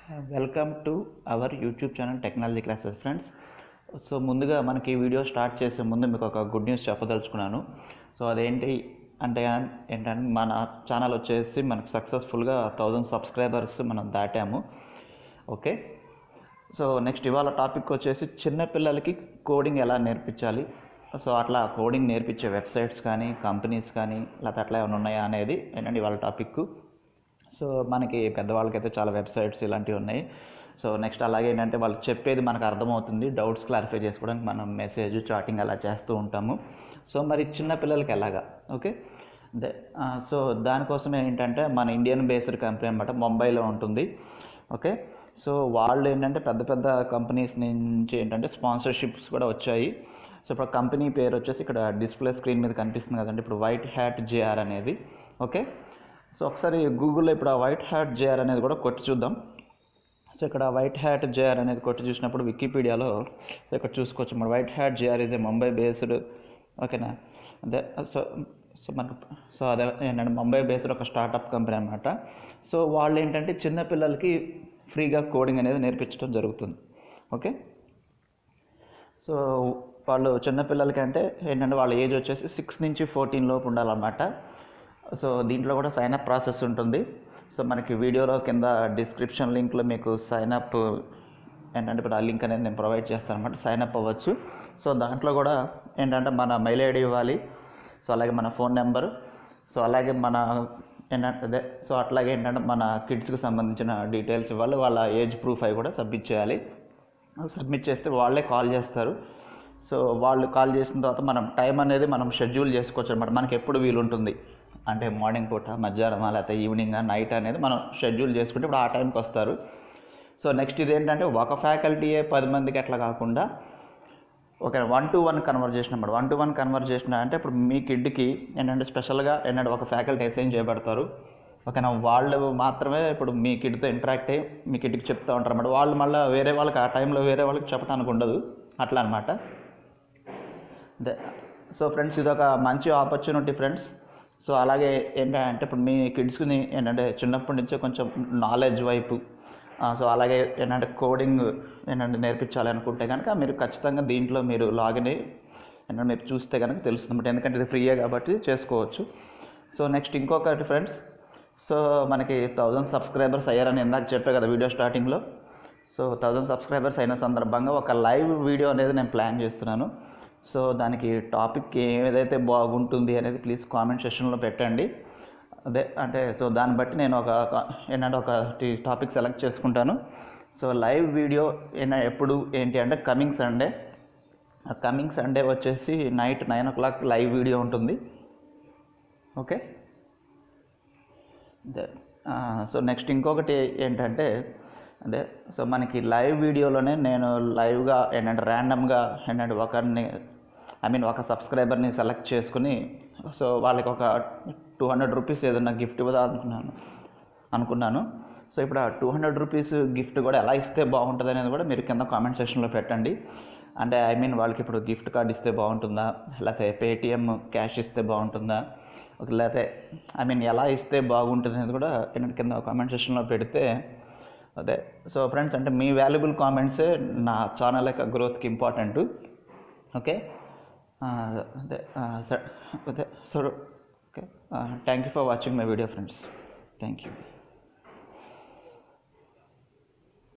welcome to our YouTube channel technology classes friends so ముందుగా మనకి ఈ వీడియో స్టార్ట్ చేసే ముందు మీకు ఒక గుడ్ న్యూస్ చెప్పదలుచుకున్నాను సో అదేంటి అంటే ఏంటంటే మన ఛానల్ వచ్చేసి మనకు సక్సెస్ఫుల్గా థౌజండ్ సబ్స్క్రైబర్స్ మనం దాటాము ఓకే సో నెక్స్ట్ ఇవాళ టాపిక్ వచ్చేసి చిన్నపిల్లలకి కోడింగ్ ఎలా నేర్పించాలి సో అట్లా కోడింగ్ నేర్పించే వెబ్సైట్స్ కానీ కంపెనీస్ కానీ లేకపోతే అట్లా ఏమైనా ఉన్నాయా అనేది ఏంటంటే ఇవాళ టాపిక్ సో మనకి పెద్దవాళ్ళకైతే చాలా వెబ్సైట్స్ ఇలాంటివి ఉన్నాయి సో నెక్స్ట్ అలాగే ఏంటంటే వాళ్ళు చెప్పేది మనకు అర్థమవుతుంది డౌట్స్ క్లారిఫై చేసుకోవడానికి మనం మెసేజ్ చాటింగ్ అలా చేస్తూ ఉంటాము సో మరి చిన్న పిల్లలకి ఎలాగా ఓకే దే సో దానికోసమే ఏంటంటే మన ఇండియన్ బేస్డ్ కంపెనీ అనమాట ముంబైలో ఉంటుంది ఓకే సో వాళ్ళు ఏంటంటే పెద్ద పెద్ద కంపెనీస్ నుంచి ఏంటంటే స్పాన్సర్షిప్స్ కూడా వచ్చాయి సో ఇప్పుడు కంపెనీ పేరు వచ్చేసి ఇక్కడ డిస్ప్లే స్క్రీన్ మీద కనిపిస్తుంది కదండి ఇప్పుడు వైట్ హ్యాట్ జేఆర్ అనేది ఓకే సో ఒకసారి గూగుల్లో ఇప్పుడు ఆ వైట్ హ్యాట్ జేఆర్ అనేది కూడా కొట్టి చూద్దాం సో ఇక్కడ వైట్ హ్యాట్ జేఆర్ అనేది కొట్టి చూసినప్పుడు వికీపీడియాలో సో ఇక్కడ చూసుకోవచ్చు మన white hat JR is a Mumbai based ఓకేనా అదే సో సో మనకు సో అదే ఏంటంటే ముంబై బేస్డ్ ఒక స్టార్టప్ కంపెనీ అనమాట సో వాళ్ళు ఏంటంటే చిన్నపిల్లలకి ఫ్రీగా కోడింగ్ అనేది నేర్పించడం జరుగుతుంది ఓకే సో వాళ్ళు చిన్నపిల్లలకి అంటే ఏంటంటే వాళ్ళ ఏజ్ వచ్చేసి సిక్స్ నుంచి ఫోర్టీన్ లోపు ఉండాలన్నమాట సో దీంట్లో కూడా సైన్ అప్ ప్రాసెస్ ఉంటుంది సో మనకి వీడియోలో కింద డిస్క్రిప్షన్ లింక్లో మీకు సైన్ అప్ ఏంటంటే ఇప్పుడు ఆ లింక్ అనేది నేను ప్రొవైడ్ చేస్తాను అనమాట సైన్ అప్ అవ్వచ్చు సో దాంట్లో కూడా ఏంటంటే మన మెయిల్ ఐడి ఇవ్వాలి సో అలాగే మన ఫోన్ నెంబర్ సో అలాగే మన ఏంటంటే అదే సో అట్లాగే ఏంటంటే మన కిడ్స్కి సంబంధించిన డీటెయిల్స్ ఇవ్వాలి వాళ్ళ ఏజ్ ప్రూఫ్ అవి కూడా సబ్మిట్ చేయాలి సబ్మిట్ చేస్తే వాళ్ళే కాల్ చేస్తారు సో వాళ్ళు కాల్ చేసిన తర్వాత మనం టైం అనేది మనం షెడ్యూల్ చేసుకోవచ్చు అనమాట మనకి ఎప్పుడు వీలుంటుంది అంటే మార్నింగ్ పూట మధ్యాహ్నం లేకపోతే ఈవినింగ్ నైట్ అనేది మనం షెడ్యూల్ చేసుకుంటే ఇప్పుడు ఆ టైంకి వస్తారు సో నెక్స్ట్ ఇది ఏంటంటే ఒక ఫ్యాకల్టీయే పది మందికి అట్లా కాకుండా okay one to one conversation అన్నమాట వన్ టు వన్ కన్వర్జేషన్ అంటే ఇప్పుడు మీ కిడ్కి ఏంటంటే స్పెషల్గా ఏంటంటే ఒక ఫ్యాకల్టీ అసైన్ చేయబడతారు ఓకేనా వాళ్ళు మాత్రమే ఇప్పుడు మీ కిడ్తో ఇంటరాక్ట్ అయ్యి మీ కిడ్కి చెప్తూ ఉంటారు అన్నమాట వాళ్ళు మళ్ళీ వేరే వాళ్ళకి ఆ టైంలో వేరే వాళ్ళకి చెప్పడానికి ఉండదు అట్లా అనమాట అదే సో ఫ్రెండ్స్ ఇది ఒక మంచి ఆపర్చునిటీ ఫ్రెండ్స్ సో అలాగే ఏంటంటే ఇప్పుడు మీ కిడ్స్ని ఏంటంటే చిన్నప్పటి నుంచే కొంచెం నాలెడ్జ్ వైపు సో అలాగే ఏంటంటే కోడింగ్ ఏంటంటే నేర్పించాలి అనుకుంటే కనుక మీరు ఖచ్చితంగా దీంట్లో మీరు లాగిన్ అయ్యి ఏంటంటే మీరు చూస్తే కనుక తెలుస్తుంది ఎందుకంటే ఇది ఫ్రీయే కాబట్టి చేసుకోవచ్చు సో నెక్స్ట్ ఇంకొకటి ఫ్రెండ్స్ సో మనకి థౌజండ్ సబ్స్క్రైబర్స్ అయ్యారని ఇందాక చెప్పే కదా వీడియో స్టార్టింగ్లో సో థౌజండ్ సబ్స్క్రైబర్స్ అయిన సందర్భంగా ఒక లైవ్ వీడియో అనేది నేను ప్లాన్ చేస్తున్నాను సో దానికి టాపిక్ ఏదైతే బాగుంటుంది అనేది ప్లీజ్ కామెంట్ సెషన్లో పెట్టండి అదే అంటే సో దాన్ని బట్టి నేను ఒక ఏంటంటే ఒక టాపిక్ సెలెక్ట్ చేసుకుంటాను సో లైవ్ వీడియో ఏంటంటే ఎప్పుడు ఏంటి అంటే కమింగ్ సండే కమింగ్ సండే వచ్చేసి night nine o'clock live video ఉంటుంది ఓకే అదే సో నెక్స్ట్ ఇంకొకటి ఏంటంటే అదే సో మనకి లైవ్ వీడియోలోనే నేను లైవ్గా ఏంటంటే ర్యాండమ్గా ఏంటంటే ఒకరిని ఐ మీన్ ఒక సబ్స్క్రైబర్ని సెలెక్ట్ చేసుకుని సో వాళ్ళకి ఒక టూ హండ్రెడ్ రూపీస్ ఏదన్నా గిఫ్ట్ ఇవ్వదా అనుకున్నాను అనుకున్నాను సో ఇప్పుడు ఆ టూ హండ్రెడ్ రూపీస్ గిఫ్ట్ కూడా ఎలా ఇస్తే బాగుంటుంది అనేది కూడా మీరు కింద కామెంట్ సెక్షన్లో పెట్టండి అంటే ఐ మీన్ వాళ్ళకి ఇప్పుడు గిఫ్ట్ కార్డ్ ఇస్తే బాగుంటుందా లేకపోతే పేటిఎం క్యాష్ ఇస్తే బాగుంటుందా లేకపోతే ఐ మీన్ ఎలా ఇస్తే బాగుంటుంది అనేది కూడా ఏంటంటే కింద కామెంట్ సెక్షన్లో పెడితే అదే సో ఫ్రెండ్స్ అంటే మీ వాల్యుబుల్ కామెంట్సే నా ఛానల్ యొక్క గ్రోత్కి ఇంపార్టెంట్ ఓకే అదే అదే so okay thank you for watching my video friends thank you